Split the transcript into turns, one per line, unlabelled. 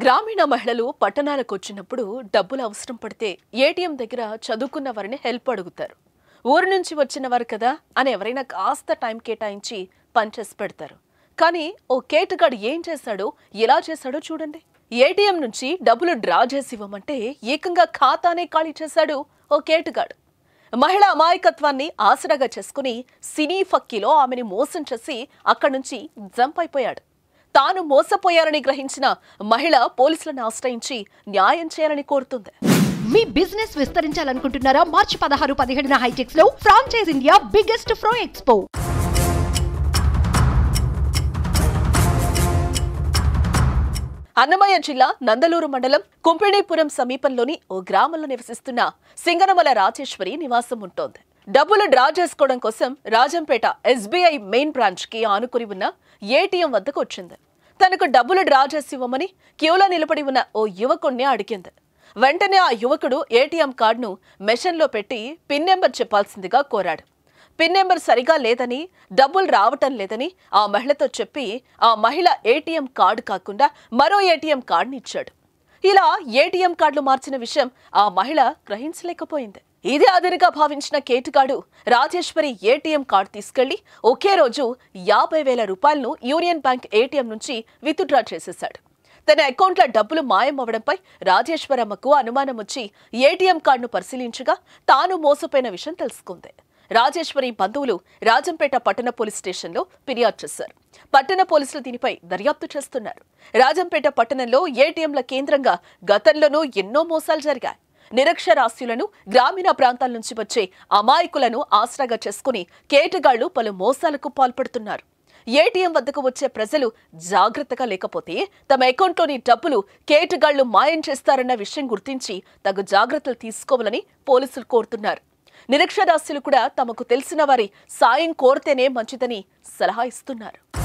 గ్రామీణ మహిళలు పట్టణాలకు వచ్చినప్పుడు డబ్బులు అవసరం పడితే ఏటీఎం దగ్గర చదువుకున్న వారిని హెల్ప్ అడుగుతారు ఊరు నుంచి వచ్చిన వారు కదా అని ఎవరైనా కాస్త టైం కేటాయించి పనిచేసి పెడతారు కానీ ఓ కేటుగాడు ఏం చేశాడో ఎలా చేశాడో చూడండి ఏటీఎం నుంచి డబ్బులు డ్రా చేసి ఇవ్వమంటే ఏకంగా ఖాతానే ఖాళీ చేశాడు ఓ కేటుగాడు మహిళ అమాయకత్వాన్ని ఆసరాగా చేసుకుని సినీ ఫక్కీలో ఆమెని మోసం చేసి అక్కడి నుంచి జంప్ అయిపోయాడు తాను మోసపోయారని గ్రహించిన మహిళ పోలీసులను ఆశ్రయించి న్యాయం చేయాలని కోరుతుంది
మీ బిజినెస్ విస్తరించాలనుకుంటున్నారా మార్చి పదహారు పదిహేడున హైటెక్స్ లో franchise India biggest pro expo
Annamayya జిల్లా నందలూరు మండలం కుంపిణీపురం సమీపంలోని ఓ గ్రామంలో నివసిస్తున్న సింగనమల రాజేశ్వరి నివాసం ఉంటోంది డబ్బులు డ్రా చేసుకోవడం కోసం రాజంపేట ఎస్బీఐ మెయిన్ బ్రాంచ్ కి ఆనుకుని ఉన్న ఏటీఎం వద్దకు వచ్చింది తనకు డబ్బులు డ్రా చేసి ఇవ్వమని క్యూలో నిలబడి ఉన్న ఓ యువకుణ్ణి అడిగింది వెంటనే ఆ యువకుడు ఏటీఎం కార్డును మెషన్లో పెట్టి పిన్ నెంబర్ చెప్పాల్సిందిగా కోరాడు పిన్ నెంబర్ సరిగా లేదని డబ్బులు రావటం లేదని ఆ మహిళతో చెప్పి ఆ మహిళ ఏటీఎం కార్డు కాకుండా మరో ఏటీఎం కార్డుని ఇచ్చాడు ఇలా ఏటీఎం కార్డులు మార్చిన విషయం ఆ మహిళ గ్రహించలేకపోయింది ఇదే అదిరిగా భావించిన కేటుగాడు రాజేశ్వరి ఏటీఎం కార్డు తీసుకెళ్లి ఒకే రోజు యాభై వేల రూపాయలను యూనియన్ బ్యాంక్ ఏటీఎం నుంచి విత్డ్రా చేసేశాడు తన అకౌంట్లో డబ్బులు మాయం అవ్వడంపై రాజేశ్వరమ్మకు అనుమానం వచ్చి ఏటీఎం కార్డును పరిశీలించగా తాను మోసపోయిన విషయం తెలుసుకుంది రాజేశ్వరి బంధువులు రాజంపేట పట్టణ పోలీస్ స్టేషన్లో ఫిర్యాదు చేశారు పట్టణ పోలీసులు దీనిపై దర్యాప్తు చేస్తున్నారు రాజంపేట పట్టణంలో ఏటీఎంల కేంద్రంగా గతంలోనూ ఎన్నో మోసాలు జరిగాయి నిరక్షరాస్యులను గ్రామీణ ప్రాంతాల నుంచి వచ్చే అమాయకులను ఆసరాగా చేసుకుని కేటగాళ్లు పలు మోసాలకు పాల్పడుతున్నారు ఏటీఎం వద్దకు వచ్చే ప్రజలు జాగ్రత్తగా లేకపోతే తమ అకౌంట్లోని డబ్బులు కేటుగాళ్లు మాయం చేస్తారన్న విషయం గుర్తించి తగు జాగ్రత్తలు తీసుకోవాలని పోలీసులు కోరుతున్నారు నిరక్షరాస్యులు కూడా తమకు తెలిసిన వారి సాయం కోరితేనే మంచిదని సలహా ఇస్తున్నారు